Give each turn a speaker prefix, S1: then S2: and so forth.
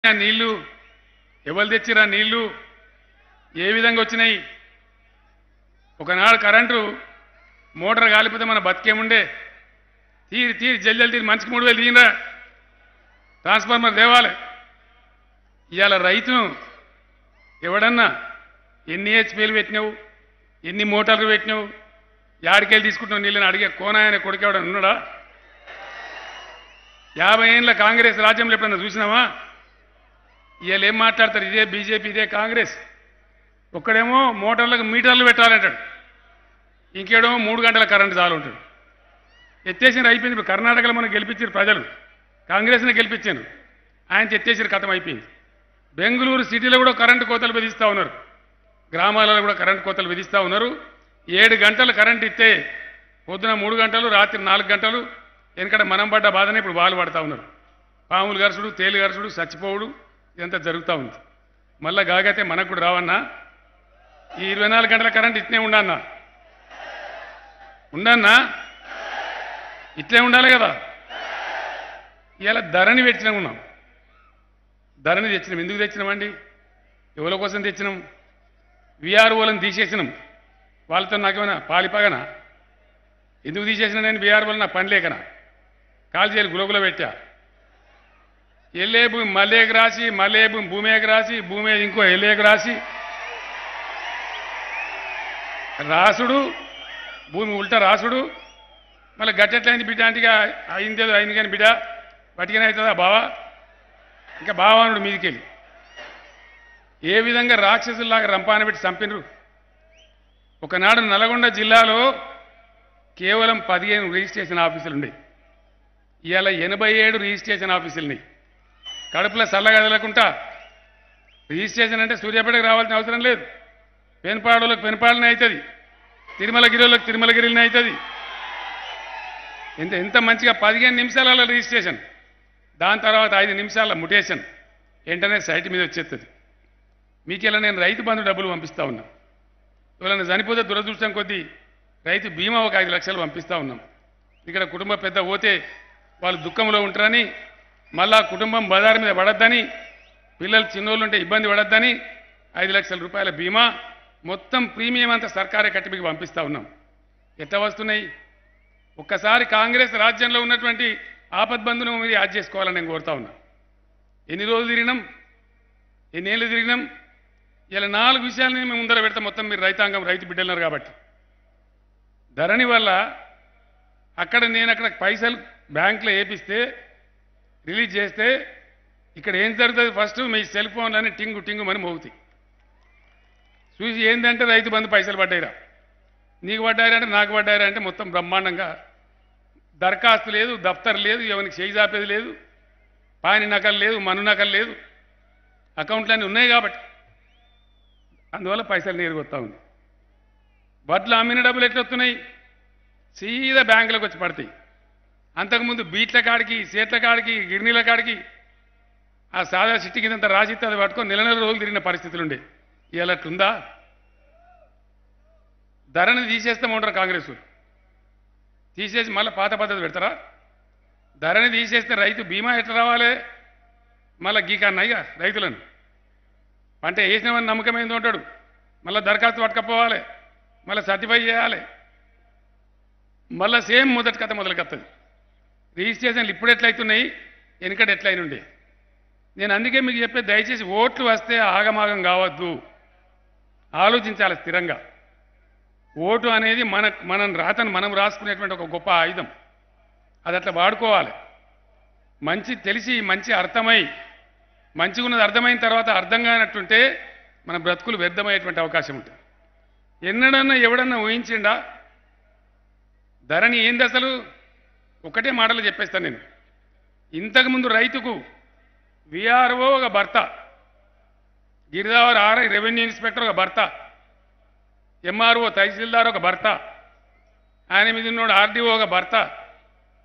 S1: ఆ నీళ్లు ఎవరు తెచ్చిరా నీళ్లు ఏ విధంగా వచ్చినాయి ఒకనాడు కరెంటు మోటార్ కాలిపోతే మన బతికేముండే తీరి తీరి జల్జల్ తీరి మంచికి మూడు వేలు తీయరా ట్రాన్స్ఫార్మర్ తేవాలి ఇవాళ రైతును ఎవడన్నా ఎన్ని హెచ్పీలు పెట్టినావు ఎన్ని మోటార్లు పెట్టినావు యాడికెళ్ళి తీసుకుంటున్నావు నీళ్ళని అడిగే కోనాయన కొడుకెవడని ఉన్నాడా యాభై ఏళ్ళ కాంగ్రెస్ రాజ్యంలో ఎప్పుడన్నా చూసినావా వీళ్ళు ఏం మాట్లాడతారు ఇదే బీజేపీ ఇదే కాంగ్రెస్ ఒక్కడేమో మోటార్లకు మీటర్లు పెట్టాలంటాడు ఇంకేడేమో మూడు గంటల కరెంటు చాలు ఉంటాడు ఎత్తేసిన అయిపోయింది ఇప్పుడు కర్ణాటకలో మనం గెలిపించారు ప్రజలు కాంగ్రెస్ని గెలిపించారు ఆయన ఎత్తేసిన కథం అయిపోయింది బెంగళూరు సిటీలో కూడా కరెంటు కోతలు విధిస్తూ ఉన్నారు గ్రామాలలో కూడా కరెంటు కోతలు విధిస్తూ ఉన్నారు ఏడు గంటలు కరెంట్ ఇస్తే పొద్దున మూడు గంటలు రాత్రి నాలుగు గంటలు ఎందుకంటే మనం పడ్డ బాధనే ఇప్పుడు వాళ్ళు పడతా ఉన్నారు పాములు గరుసుడు తేలు గరుసుడు చచ్చిపోవుడు ఇదంతా జరుగుతూ ఉంది మళ్ళా గాగైతే మనకు కూడా రావన్నా ఈ ఇరవై నాలుగు గంటల కరెంట్ ఇట్నే ఉండన్నా ఉండన్నా ఇట్లే ఉండాలి కదా ఇలా ధరని పెట్టినా ఉన్నాం ధరని తెచ్చినాం ఎందుకు తెచ్చినామండి ఎవరి కోసం తెచ్చినాం విఆర్ఓలను తీసేసినాం వాళ్ళతో నాకేమైనా పాలిపగనా ఎందుకు తీసేసిన నేను విఆర్ఓలు నా పని లేకనా కాల్ చేయాలి గులగుల పెట్టా ఎల్లే భూమి మల్లేకి రాసి మల్లే భూమి భూమేకి రాసి భూమి ఇంకో ఎల్లేకి రాసి రాసుడు భూమి ఉల్టా రాసుడు మళ్ళీ గట్టెట్లయింది బిడ్డ అంటే ఇక అయిందేదో అయింది కానీ బిడ్డ పట్టుకనే అవుతుందా బావా ఇంకా బావానుడు మీదికెళ్ళి ఏ విధంగా రాక్షసుల్లాగా రంపాన పెట్టి చంపినరు ఒకనాడు నల్గొండ జిల్లాలో కేవలం పదిహేను రిజిస్ట్రేషన్ ఆఫీసులు ఉన్నాయి ఇవాళ ఎనభై ఏడు రిజిస్ట్రేషన్ ఆఫీసులు ఉన్నాయి కడుపులో చల్లగదలకుంటా రిజిస్ట్రేషన్ అంటే సూర్యాపేటకు రావాల్సిన అవసరం లేదు పెనుపాడులకు పెనుపాడునే అవుతుంది తిరుమలగిరిలోకి తిరుమలగిరిలోనే అవుతుంది ఎంత ఎంత మంచిగా పదిహేను నిమిషాలలో రిజిస్ట్రేషన్ దాని తర్వాత ఐదు నిమిషాల ముటేషన్ వెంటనే సైట్ మీద వచ్చేస్తుంది మీకు ఇలా నేను రైతు బంధు డబ్బులు పంపిస్తా ఉన్నా ఎవరైనా చనిపోతే దురదృష్టం కొద్దీ రైతు బీమా ఒక ఐదు లక్షలు పంపిస్తా ఉన్నాం ఇక్కడ కుటుంబ పెద్ద పోతే వాళ్ళు దుఃఖంలో ఉంటారని మళ్ళా కుటుంబం బజారు మీద పడద్దని పిల్లలు చిన్నోళ్ళు ఉంటే ఇబ్బంది పడద్దని ఐదు లక్షల రూపాయల బీమా మొత్తం ప్రీమియం అంతా సర్కారే కట్టి మీకు పంపిస్తా ఉన్నాం ఎట్లా వస్తున్నాయి ఒక్కసారి కాంగ్రెస్ రాజ్యంలో ఉన్నటువంటి ఆపద్బంధును మీరు యాద్ చేసుకోవాలని నేను కోరుతా ఉన్నా ఎన్ని రోజులు తిరిగినాం ఎన్నేళ్ళు తిరిగినాం ఇలా నాలుగు విషయాలని మేము ముందర పెడతాం మొత్తం మీరు రైతాంగం రైతు బిడ్డలున్నారు కాబట్టి ధరణి వల్ల అక్కడ నేను అక్కడ పైసలు బ్యాంకులో వేపిస్తే రిలీజ్ చేస్తే ఇక్కడ ఏం జరుగుతుంది ఫస్ట్ మీ సెల్ ఫోన్లన్నీ టింగు టింగు అని మోగుతాయి చూసి ఏంటంటే రైతు బంధు పైసలు పడ్డాయిరా నీకు పడ్డాయిరా అంటే నాకు పడ్డాయిరా అంటే మొత్తం బ్రహ్మాండంగా దరఖాస్తు లేదు దఫ్తర్ లేదు ఎవరికి చేయి చాపేది లేదు పాని నకలు లేదు మను నకలు లేదు అకౌంట్లన్నీ ఉన్నాయి కాబట్టి అందువల్ల పైసలు నేరుగా వస్తూ ఉంది వడ్లు అమ్మిన డబ్బులు ఎట్లా వస్తున్నాయి సీదా బ్యాంకులకు వచ్చి పడతాయి అంతకుముందు బీట్ల కాడికి సేట్ల కాడికి గిర్నీల కాడికి ఆ సాదా సిట్టి కింద రాసిస్తే అది పట్టుకొని నెల నెల రోజులు తిరిగిన పరిస్థితులు ఉండే ఇవాళ అట్లుందా ధరని తీసేస్తామంటారు కాంగ్రెస్ వాళ్ళు. తీసేసి మళ్ళీ పాత పద్ధతి పెడతారా ధరని తీసేస్తే రైతు బీమా ఎట్లా రావాలి మళ్ళీ గీకన్నాయిగా రైతులను పంట వేసినామని నమ్మకమైంది ఉంటాడు మళ్ళీ దరఖాస్తు పట్టుకపోవాలి మళ్ళీ సర్టిఫై చేయాలి మళ్ళీ సేమ్ మొదటి కథ మొదలుకొస్తుంది రిజిస్ట్రేషన్లు ఇప్పుడు ఎట్లయితున్నాయి వెనుకట ఎట్లయినుండే నేను అందుకే మీకు చెప్పే దయచేసి ఓట్లు వస్తే ఆగమాగం కావద్దు ఆలోచించాలి స్థిరంగా ఓటు అనేది మన మనం రాతను మనం రాసుకునేటువంటి ఒక గొప్ప ఆయుధం అది అట్లా వాడుకోవాలి మంచి తెలిసి మంచి అర్థమై మంచిగా ఉన్నది అర్థమైన తర్వాత అర్థం కానట్టుంటే మన బ్రతుకులు వ్యర్థమయ్యేటువంటి అవకాశం ఉంటుంది ఎన్నడన్నా ఎవడన్నా ఊహించిండా ధరని ఏంది అసలు ఒకటే మాటలు చెప్పేస్తాను నేను ఇంతకుముందు రైతుకు విఆర్ఓ ఒక భర్త గిరిదావర్ ఆర్ఐ రెవెన్యూ ఇన్స్పెక్టర్ ఒక భర్త ఎంఆర్ఓ తహసీల్దార్ ఒక భర్త ఆయన మీద ఉన్నోడు ఆర్డీఓ ఒక భర్త